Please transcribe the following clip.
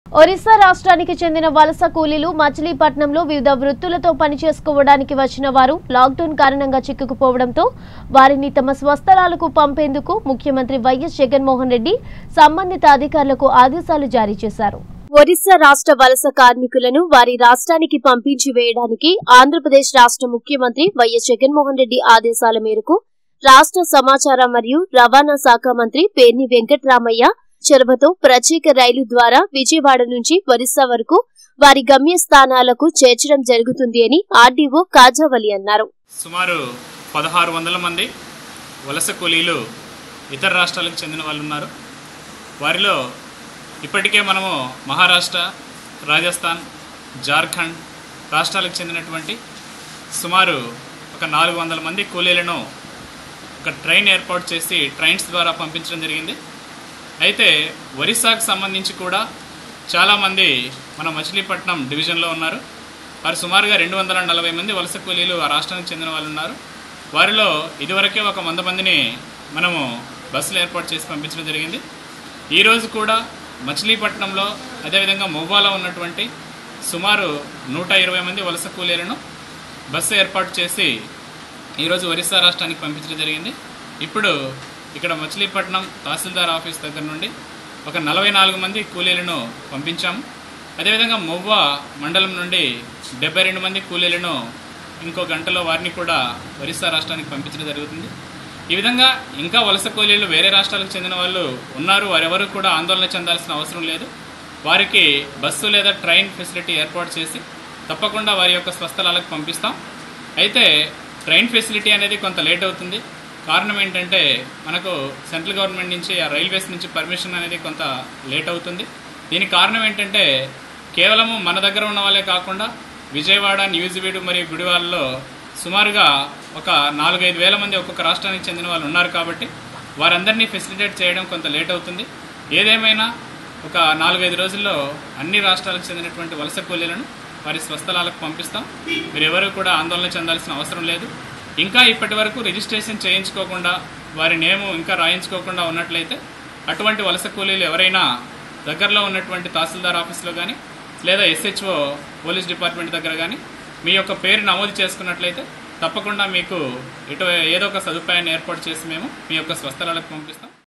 ఒరిస్సా రాష్ట్రానికి చెందిన వలస కూలీలు మచిలీపట్నంలో వివిధ వృత్తులతో పనిచేసుకోవడానికి వచ్చిన వారు లాక్డౌన్ కారణంగా చిక్కుకుపోవడంతో వారిని తమ స్వస్థలాలకు పంపేందుకు ముఖ్యమంత్రి వైఎస్ జగన్మోహన్ రెడ్డి సంబంధిత అధికారులకు ఆదేశాలు జారీ చేశారు ఒరిస్సా రాష్ట్ర వలస కార్మికులను వారి రాష్ట్రానికి పంపించి వేయడానికి ఆంధ్రప్రదేశ్ రాష్ట్ర ముఖ్యమంత్రి వైఎస్ జగన్మోహన్ రెడ్డి ఆదేశాల మేరకు రాష్ట్ర సమాచార మరియు రవాణా శాఖ మంత్రి పేర్ని వెంకట్రామయ్య చొరవతో ప్రత్యేక రైలు ద్వారా విజయవాడ నుంచి ఒరిస్సా వరకు వారి గమ్యస్థానాలకు చేర్చడం జరుగుతుంది అని ఆర్డీఓ కాజావలి అన్నారు సుమారు పదహారు వందల మంది వలస కూలీలు ఇతర రాష్ట్రాలకు చెందిన వాళ్ళు ఉన్నారు వారిలో ఇప్పటికే మనము మహారాష్ట్ర రాజస్థాన్ జార్ఖండ్ రాష్ట్రాలకు చెందినటువంటి సుమారు ఒక నాలుగు వందల మంది కూలీలను ఒక ట్రైన్ ఏర్పాటు చేసి ట్రైన్స్ ద్వారా పంపించడం జరిగింది అయితే ఒరిస్సాకు సంబంధించి కూడా చాలామంది మన మచిలీపట్నం డివిజన్లో ఉన్నారు వారు సుమారుగా రెండు వందల నలభై మంది వలస కూలీలు ఆ రాష్ట్రానికి చెందిన వాళ్ళు ఉన్నారు వారిలో ఇదివరకే ఒక వంద మందిని మనము బస్సులు ఏర్పాటు చేసి పంపించడం జరిగింది ఈరోజు కూడా మచిలీపట్నంలో అదేవిధంగా మొవ్వాలో ఉన్నటువంటి సుమారు నూట ఇరవై మంది వలస కూలీలను బస్సు ఏర్పాటు చేసి ఈరోజు ఒరిస్సా రాష్ట్రానికి పంపించడం జరిగింది ఇప్పుడు ఇక్కడ మచిలీపట్నం తహసీల్దార్ ఆఫీస్ దగ్గర నుండి ఒక నలభై నాలుగు మంది కూలీలను పంపించాము అదేవిధంగా మొవ్వ మండలం నుండి డెబ్బై రెండు మంది కూలీలను ఇంకో గంటలో వారిని కూడా ఒరిస్సా రాష్ట్రానికి పంపించడం జరుగుతుంది ఈ విధంగా ఇంకా వలస కూలీలు వేరే రాష్ట్రాలకు చెందిన వాళ్ళు ఉన్నారు వారెవరు కూడా ఆందోళన చెందాల్సిన అవసరం లేదు వారికి బస్సు లేదా ట్రైన్ ఫెసిలిటీ ఏర్పాటు చేసి తప్పకుండా వారి యొక్క స్వస్థలాలకు పంపిస్తాం అయితే ట్రైన్ ఫెసిలిటీ అనేది కొంత లేట్ అవుతుంది కారణం ఏంటంటే మనకు సెంట్రల్ గవర్నమెంట్ నుంచి ఆ రైల్వేస్ నుంచి పర్మిషన్ అనేది కొంత లేట్ అవుతుంది దీనికి కారణం ఏంటంటే కేవలము మన దగ్గర ఉన్న వాళ్ళే కాకుండా విజయవాడ న్యూజివీడు మరియు గుడివాడలో సుమారుగా ఒక నాలుగైదు వేల మంది ఒక్కొక్క రాష్ట్రానికి చెందిన వాళ్ళు ఉన్నారు కాబట్టి వారందరినీ ఫెసిలిటేట్ చేయడం కొంత లేట్ అవుతుంది ఏదేమైనా ఒక నాలుగైదు రోజుల్లో అన్ని రాష్ట్రాలకు చెందినటువంటి వలస కూలీలను వారి స్వస్థలాలకు పంపిస్తాం మీరు ఎవరు కూడా ఆందోళన చెందాల్సిన అవసరం లేదు ఇంకా ఇప్పటి వరకు రిజిస్ట్రేషన్ చేయించుకోకుండా వారి నేము ఇంకా రాయించుకోకుండా ఉన్నట్లయితే అటువంటి వలస కూలీలు ఎవరైనా దగ్గరలో ఉన్నటువంటి తహసీల్దార్ ఆఫీస్లో కానీ లేదా ఎస్హెచ్ఓ పోలీస్ డిపార్ట్మెంట్ దగ్గర కానీ మీ యొక్క పేరు నమోదు చేసుకున్నట్లయితే తప్పకుండా మీకు ఇటు ఏదో ఒక సదుపాయాన్ని ఏర్పాటు చేసి మేము మీ యొక్క స్వస్థలాలకు పంపిస్తాం